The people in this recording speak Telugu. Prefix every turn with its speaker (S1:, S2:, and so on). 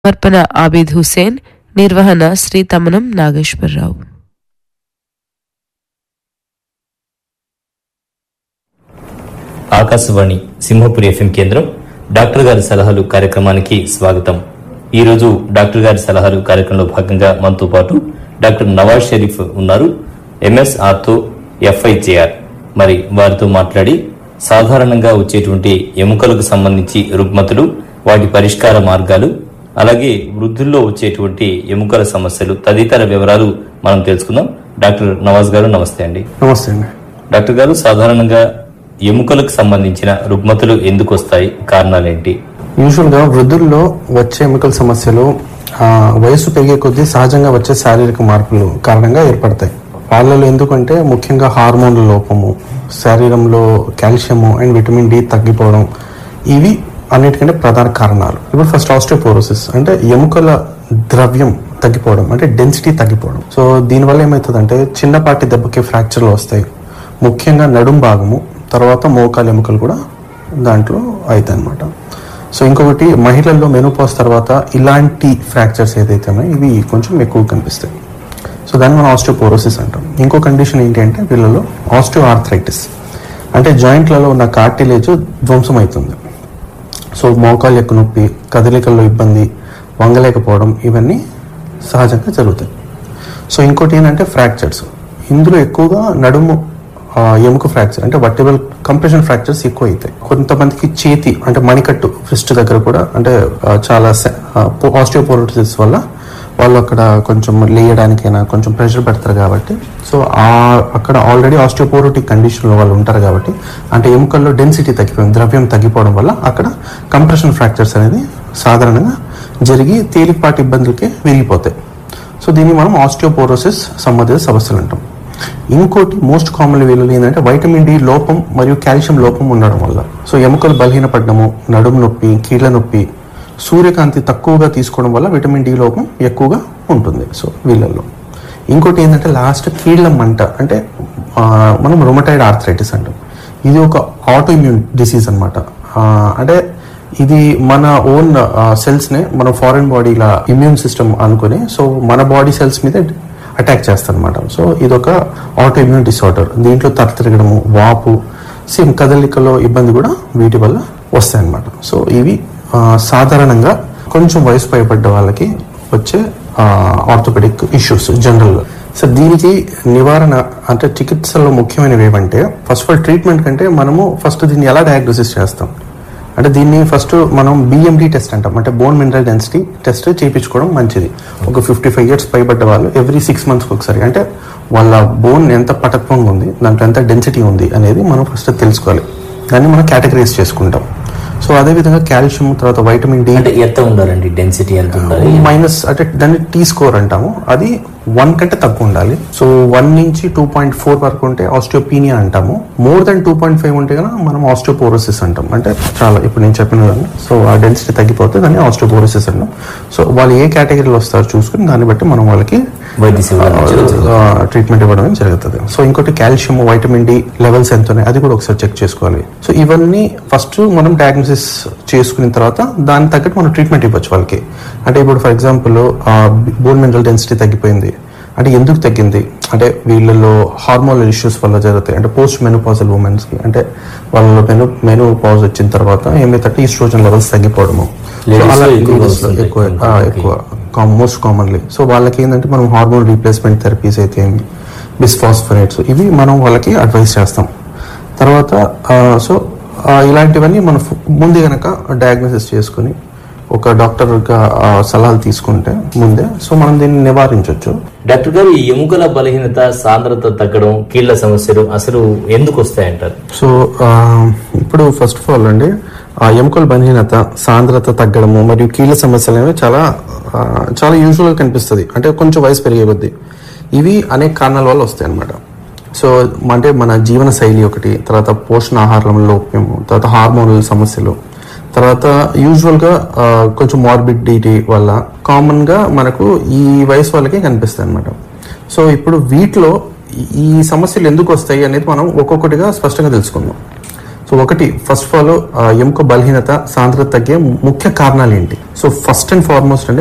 S1: సమర్పణ ఆబిద్ హుసేన్ నిర్వహణ శ్రీ తమనం నాగేశ్వరరావు
S2: ఆకాశవాణి సింహపురి ఎఫ్ఎం కేంద్రం డాక్టర్ గారి సలహాలు కార్యక్రమానికి స్వాగతం ఈ రోజు డాక్టర్ గారి సలహాలు కార్యక్రమంలో భాగంగా మనతో పాటు డాక్టర్ నవాజ్ షరీఫ్ ఉన్నారు ఎంఎస్ ఆర్తో ఎఫ్ఐజేఆర్ మరి వారితో మాట్లాడి సాధారణంగా వచ్చేటువంటి ఎముకలకు సంబంధించి రుగ్మతులు వాటి పరిష్కార మార్గాలు అలాగే వృద్ధుల్లో వచ్చేటువంటి ఎముకల సమస్యలు తదితర వివరాలు మనం తెలుసుకుందాం డాక్టర్ నవాజ్ గారు నమస్తే అండి
S3: నమస్తే అండి
S2: డాక్టర్ గారు సాధారణంగా ఎముకలకు సంబంధించిన రుగ్మతులు ఎందుకు వస్తాయి కారణాలేంటి
S3: యూజువల్గా వృద్ధుల్లో వచ్చే ఎముకల సమస్యలు ఆ, వయసు పెరిగే కొద్దీ సహజంగా వచ్చే శారీరక మార్పులు కారణంగా ఏర్పడతాయి వాళ్ళలో ఎందుకంటే ముఖ్యంగా హార్మోన్ల లోపము శరీరంలో కాల్షియము అండ్ విటమిన్ డి తగ్గిపోవడం ఇవి అన్నిటికంటే ప్రధాన కారణాలు ఇప్పుడు ఫస్ట్ ఆస్ట్రోపోరోసిస్ అంటే ఎముకల ద్రవ్యం తగ్గిపోవడం అంటే డెన్సిటీ తగ్గిపోవడం సో దీనివల్ల ఏమవుతుందంటే చిన్నపాటి దెబ్బకి ఫ్రాక్చర్లు వస్తాయి ముఖ్యంగా నడుం భాగము తర్వాత మోకాలు ఎముకలు కూడా దాంట్లో అవుతాయి అనమాట సో ఇంకొకటి మహిళల్లో మెనోపాస్ తర్వాత ఇలాంటి ఫ్రాక్చర్స్ ఏదైతే ఉన్నాయో ఇవి కొంచెం ఎక్కువ కనిపిస్తాయి సో దాన్ని మనం ఆస్టియోపోరోసిస్ అంటాం ఇంకో కండిషన్ ఏంటి అంటే వీళ్ళలో ఆస్టియో ఆర్థరైటిస్ అంటే జాయింట్లలో ఉన్న కార్టిలేజ్ ధ్వంసం అవుతుంది సో మోకాలు ఎక్కువ నొప్పి కదలికల్లో ఇబ్బంది వంగలేకపోవడం ఇవన్నీ సహజంగా జరుగుతాయి సో ఇంకోటి ఏంటంటే ఫ్రాక్చర్స్ ఇందులో ఎక్కువగా నడుము ఆ, ఎముక ఫ్రాక్చర్ అంటే వర్టిబల్ కంప్రెషన్ ఫ్రాక్చర్స్ ఎక్కువ అవుతాయి కొంతమందికి చేతి అంటే మణికట్టు ఫ్రిస్ట్ దగ్గర కూడా అంటే ఆ, చాలా ఆస్టియోపోరోటిసిస్ వల్ల వాళ్ళు అక్కడ కొంచెం లేయడానికైనా కొంచెం ప్రెషర్ పెడతారు కాబట్టి సో ఆ అక్కడ ఆల్రెడీ ఆస్టియోపోరోటిక్ కండిషన్లో వాళ్ళు ఉంటారు కాబట్టి అంటే ఎముకల్లో డెన్సిటీ తగ్గిపోయింది ద్రవ్యం తగ్గిపోవడం వల్ల అక్కడ కంప్రెషన్ ఫ్రాక్చర్స్ అనేది సాధారణంగా జరిగి తేలికపాటి ఇబ్బందులకే విరిగిపోతాయి సో దీన్ని మనం ఆస్టియోపోరోసిస్ సంబంధిత సమస్యలు అంటాం ఇంకోటి మోస్ట్ కామన్ వీళ్ళు ఏంటంటే వైటమిన్ డి లోపం మరియు కాల్షియం లోపం ఉండడం వల్ల సో ఎముకలు బలహీనపడడము నడుము నొప్పి కీళ్ళ నొప్పి సూర్యకాంతి తక్కువగా తీసుకోవడం వల్ల విటమిన్ డి లోపం ఎక్కువగా ఉంటుంది సో వీళ్ళల్లో ఇంకోటి ఏంటంటే లాస్ట్ కీళ్ళ మంట అంటే ఆ, మనం రొమటైడ్ ఆర్థరైటిస్ అంటాం ఇది ఒక ఆటో ఇమ్యూన్ డిసీజ్ అనమాట అంటే ఇది మన ఓన్ సెల్స్నే మన ఫారెన్ బాడీల ఇమ్యూన్ సిస్టమ్ అనుకుని సో మన బాడీ సెల్స్ మీద అటాక్ చేస్తుంది అనమాట సో ఇది ఒక ఆటో ఇమ్యూన్ డిసార్డర్ దీంట్లో తర తిరగడము వాపు సేమ్ కదలికలో ఇబ్బంది కూడా వీటి వల్ల వస్తాయి అనమాట సో ఇవి ఆ, సాధారణంగా కొంచెం వయసు పైబడ్డ వాళ్ళకి వచ్చే ఆర్థోపెడిక్ ఇష్యూస్ జనరల్గా సో దీనికి నివారణ అంటే చికిత్సలో ముఖ్యమైనవి ఏమంటే ఫస్ట్ ఆఫ్ ఆల్ ట్రీట్మెంట్ కంటే మనము ఫస్ట్ దీన్ని ఎలా డయాగ్నోసిస్ చేస్తాం అంటే దీన్ని ఫస్ట్ మనం బిఎండి టెస్ట్ అంటాం అంటే బోన్ మినరల్ డెన్సిటీ టెస్ట్ చేయించుకోవడం మంచిది ఒక ఫిఫ్టీ ఫైవ్ ఇయర్స్ పైబడ్డ వాళ్ళు ఎవ్రీ సిక్స్ మంత్స్కి ఒకసారి అంటే వాళ్ళ బోన్ ఎంత పటత్వంగా ఉంది దాంట్లో ఎంత డెన్సిటీ ఉంది అనేది మనం ఫస్ట్ తెలుసుకోవాలి దాన్ని మనం కేటగరైజ్ చేసుకుంటాం సో అదేవిధంగా కాల్షియం తర్వాత వైటమిన్ డి
S2: అంటే ఎంత ఉండాలండి డెన్సిటీ ఎంత ఉండాలి
S3: మైనస్ అంటే దాన్ని టీ స్కోర్ అంటాము అది వన్ కంటే తక్కువ ఉండాలి సో వన్ నుంచి టూ పాయింట్ ఫోర్ వరకు ఉంటే ఆస్టియోపీనియా అంటాము more than two point five ఉంటే కనుక మనం ఆస్టియోపోరోసిస్ అంటాం అంటే చాలా ఇప్పుడు నేను చెప్పిన విధంగా సో ఆ డెన్సిటీ తగ్గిపోతే దాన్ని ఆస్టియోపోరోసిస్ అంటాం సో వాళ్ళు ఏ కేటగిరీలో వస్తారో చూసుకుని దాన్ని బట్టి మనం వాళ్ళకి
S2: వైద్య సేవలు అందించడం
S3: ట్రీట్మెంట్ ఇవ్వడం జరుగుతుంది సో ఇంకోటి కాల్షియం వైటమిన్ డి లెవెల్స్ ఎంత ఉన్నాయి అది కూడా ఒకసారి చెక్ చేసుకోవాలి సో ఇవన్నీ ఫస్ట్ మనం డయాగ్నోసిస్ చేసుకున్న తర్వాత దాని తగ్గట్టు మనం ట్రీట్మెంట్ ఇవ్వచ్చు వాళ్ళకి అంటే ఇప్పుడు for example bone mineral density తగ్గిపోయింది అంటే ఎందుకు తగ్గింది అంటే వీళ్ళలో హార్మోనల్ ఇష్యూస్ వల్ల జరుగుతాయి అంటే పోస్ట్ మెనోపాజల్ ఉమెన్స్ కి అంటే వాళ్ళలో మెను మెను పాజ్ వచ్చిన తర్వాత ఏమైతే ఈస్ట్రోజన్ లెవెల్స్ తగ్గిపోవడము So
S2: Ladies లో
S3: అలా
S2: ఎక్కువగా
S3: ladies లో
S2: వస్తుంటాయి.
S3: ఎక్కువ ఆ, ఎక్కువ మోస్ట్ కామన్లీ సో వాళ్ళకి ఏంటంటే మనం హార్మోన్ రీప్లేస్మెంట్ థెరపీస్ అయితే ఏమి బిస్ఫాస్ఫరేట్స్ ఇవి మనం వాళ్ళకి అడ్వైస్ చేస్తాం తర్వాత ఆ, సో ఆ, ఇలాంటివన్నీ మనం ఫు- ముందే గనక డయాగ్నోసిస్ చేసుకుని ఒక డాక్టర్గా ఆ, సలహాలు తీసుకుంటే ముందే సో మనం దీన్ని నివారించవచ్చు
S2: డాక్టర్ గారు ఈ ఎముకల బలహీనత సాంద్రత తగ్గడం కీళ్ల సమస్యలు అసలు ఎందుకు వస్తాయంటారు
S3: సో ఆ, ఇప్పుడు ఫస్ట్ ఆఫ్ ఆల్ అండి ఆ ఎముకల బలహీనత సాంద్రత తగ్గడము మరియు కీళ్ళ సమస్యలు అనేవి చాలా ఆ, చాలా యూజువల్గా కనిపిస్తుంది అంటే కొంచెం వయసు పెరిగే కొద్దీ ఇవి అనేక కారణాల వల్ల వస్తాయి అన్నమాట సో అంటే మన జీవన శైలి ఒకటి తర్వాత పోషణ ఆహారంలో లోపము తర్వాత హార్మోనల్ సమస్యలు తర్వాత యూజువల్గా ఆ, కొంచెం మార్బిడిటీ వల్ల కామన్గా మనకు ఈ వయసు వాళ్ళకి కనిపిస్తాయి అనమాట సో ఇప్పుడు వీటిలో ఈ- ఈ సమస్యలు ఎందుకు వస్తాయి అనేది మనం ఒక్కొక్కటిగా స్పష్టంగా తెలుసుకుందాం సో ఒకటి ఫస్ట్ ఆఫ్ ఆల్ ఎముక బలహీనత సాంద్రత తగ్గే ముఖ్య కారణాలు ఏంటి సో ఫస్ట్ అండ్ ఫార్మోస్ట్ అంటే